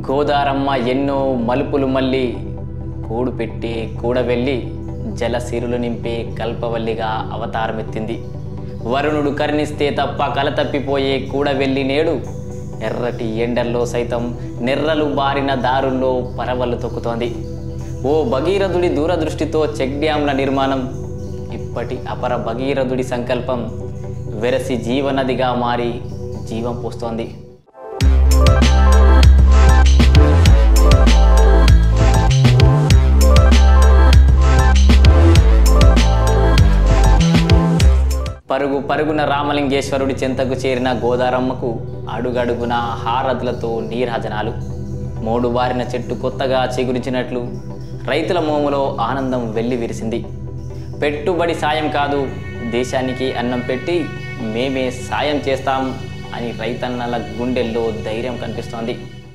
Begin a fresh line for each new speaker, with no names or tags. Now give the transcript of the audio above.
గోదారమ్మ ఎన్నో మలుపులు మళ్ళీ కూడు పెట్టి కూడవెళ్ళి జలసిరులు నింపే కల్పవల్లిగా అవతారమెత్తింది వరుణుడు కరుణిస్తే తప్ప కల తప్పిపోయే కూడవెళ్ళి నేడు ఎర్రటి ఎండల్లో సైతం నెర్రలు బారిన దారుల్లో పరవళ్ళు తొక్కుతోంది ఓ భగీరథుడి దూరదృష్టితో చెక్ డ్యాంల నిర్మాణం ఇప్పటి అపర భగీరథుడి సంకల్పం వెరసి జీవనదిగా మారి జీవం పోస్తోంది పరుగు పరుగున రామలింగేశ్వరుడి చెంతకు చేరిన గోదారమ్మకు అడుగడుగున హారతులతో నీరాజనాలు మూడు బారిన చెట్టు కొత్తగా చిగురించినట్లు రైతుల మోములో ఆనందం వెల్లి విరిసింది పెట్టుబడి సాయం కాదు దేశానికి అన్నం పెట్టి మేమే సాయం చేస్తాం అని రైతన్నల గుండెల్లో ధైర్యం కనిపిస్తోంది